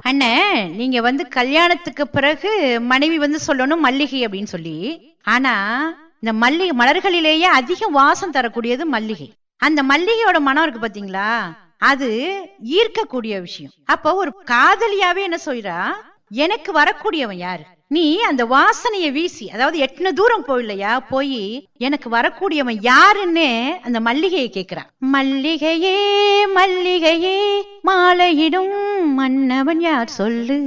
அண்ணே நீங்க வந்து கல்யாணத்துக்கு பிறகு மனைவி வந்து சொல்லணும் மல்லிகை அப்படின்னு சொல்லி ஆனா இந்த மல்லிகை மலர்களிலேயே அதிக வாசம் தரக்கூடியது மல்லிகை அந்த மல்லிகையோட மனம் இருக்கு பாத்தீங்களா அது ஈர்க்கக்கூடிய விஷயம் அப்போ ஒரு காதலியாவே என்ன சொல்றா எனக்கு வரக்கூடியவன் யாரு நீ அந்த வாசனைய வீசி அதாவது எட்டுன தூரம் போயில்லையா போய் எனக்கு வரக்கூடியவன் யாருன்னு அந்த மல்லிகையை கேக்குறான் மல்லிகையே மல்லிகையே மாலையிடும் மன்னவன் யார் சொல்லு